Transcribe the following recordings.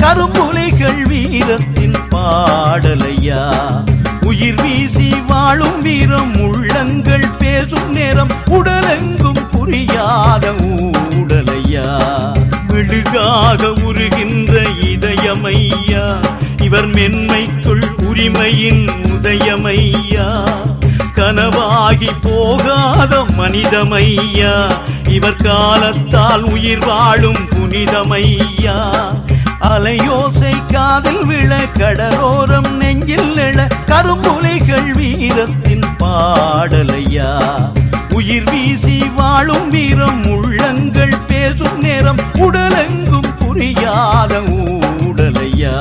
கரும்புலிகள் வீரத்தின் பாடலையா உயிர் வீசி வாழும் வீரம் உள்ளங்கள் பேசும் நேரம் உடலெங்கும் புரியாத ஊடலையா விழுகாக உருகின்ற இதயமையா இவர் மென்மைக்குள் உரிமையின் உதயமையா கனவாகி போகாத மனிதமையா இவர் காலத்தால் உயிர் வாழும் புனிதமையா அலையோசை காதில் விழ கடலோரம் நெஞ்சில் எழ கரும்புலிகள் வீரத்தின் பாடலையா உயிர் வீசி வாழும் வீரம் உள்ளங்கள் பேசும் நேரம் உடலெங்கும் புரியாத ஊடலையா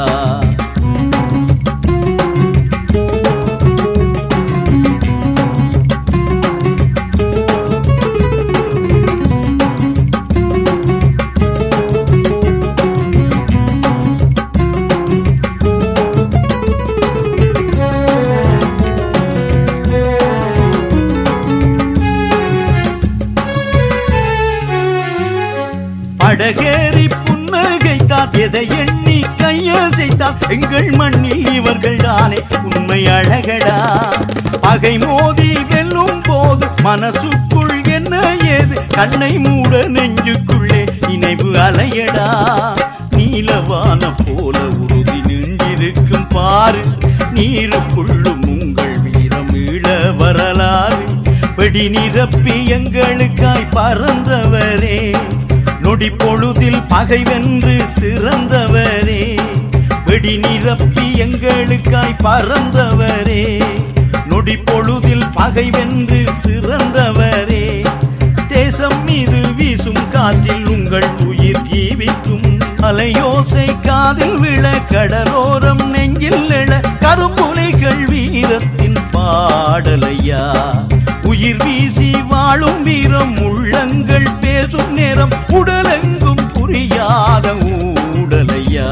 அழகேறி புன்னகைத்தார் எதை எண்ணி கையசைத்தார் எங்கள் மண்ணில் இவர்கள் தானே உண்மை அழகடா பகை மோதி வெல்லும் போது மனசுக்குள் என்ன ஏது கண்ணை மூட நெஞ்சுக்குள்ளே நினைவு அலையடா நீலவான போல உறுதி நின்றிருக்கும் பாரு நீருக்குள்ளும் உங்கள் வீரம் ஈழ வரலாறு வெடி நிரப்பி எங்களுக்காய் பறந்தவரே நொடி பொழுதில் பகை வென்று சிறந்தவரே வெடி நிரப்பி எங்களுக்காய் பறந்தவரே நொடி பொழுதில் பகை வென்று சிறந்தவரே தேசம் மீது வீசும் காற்றில் உங்கள் உயிர் ஜீவிக்கும் அலையோசை காதில் விழ கடலோரம் நெஞ்சில் எழ கரும்புலிகள் வீரத்தின் பாடலையா உயிர் வீசி வாழும் வீரம் உள்ளங்கள் பேசும் நேரம் உடலெங்கும் புரியாத ஊடலையா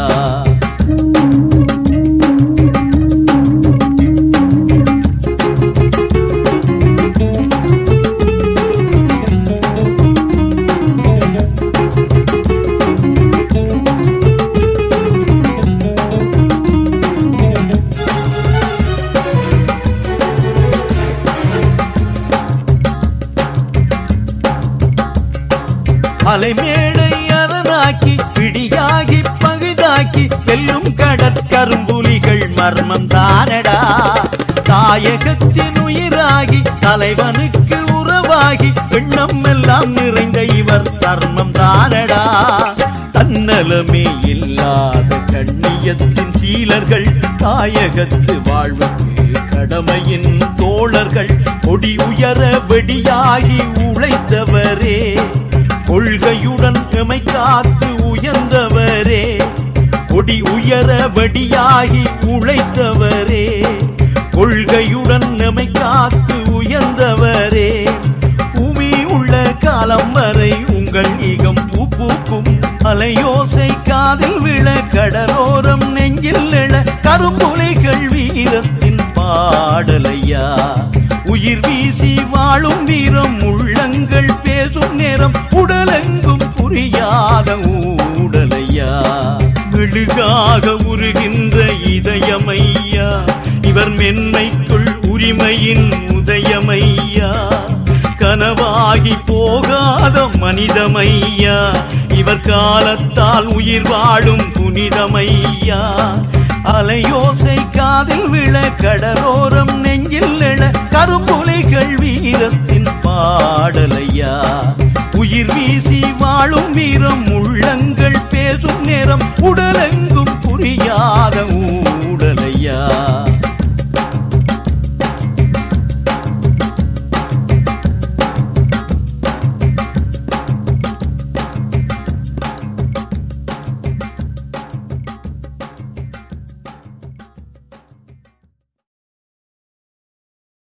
அலைமேடை அரணாக்கி பிடியாகி பகுதாக்கி செல்லும் கடற்கரும்புலிகள் மர்மம் தானடா தாயகத்தின் உயிராகி தலைவனுக்கு உறவாகி எண்ணம் எல்லாம் நிறைந்த இவர் தர்மம் தானடா தன்னலமே இல்லாத கண்ணியத்தின் சீலர்கள் தாயகத்து வாழ்வுக்கு கடமையின் தோழர்கள் கொடி உயர வெடியாகி உழைத்தவரே கொள்கையுடன் எமை காத்து உயர்ந்தவரே கொடி உயர வடியாகி உழைத்தவரே கொள்கையுடன் எமை காத்து உயர்ந்தவரே பூமி உள்ள காலம் வரை உங்கள் ஈகம் பூ பூக்கும் அலையோசை காதில் விழ கடலோரம் நெஞ்சில் எழ கரும்புலிகள் வீரத்தின் பாடலையா உயிர் வீசி வாழும் வீரம் உள்ளங்கள் பேசும் நேரம் உடலெங்கும் புரியாத ஊடலையா விழுகாக உருகின்ற இதயமையா இவர் மென்மைக்குள் உரிமையின் உதயமையா கனவாகி போகாத மனிதமையா இவர் காலத்தால் உயிர் வாழும் புனிதமையா அலையோசை காதில் விழ கடலோரம் நெஞ்சில் எழ கரும்புலிகள் வீரத்தின் பாடலையா உயிர் வீசி வாழும் வீரம் உள்ளங்கள் பேசும் நேரம் உடலெங்கும் புரியாத ஊடலையா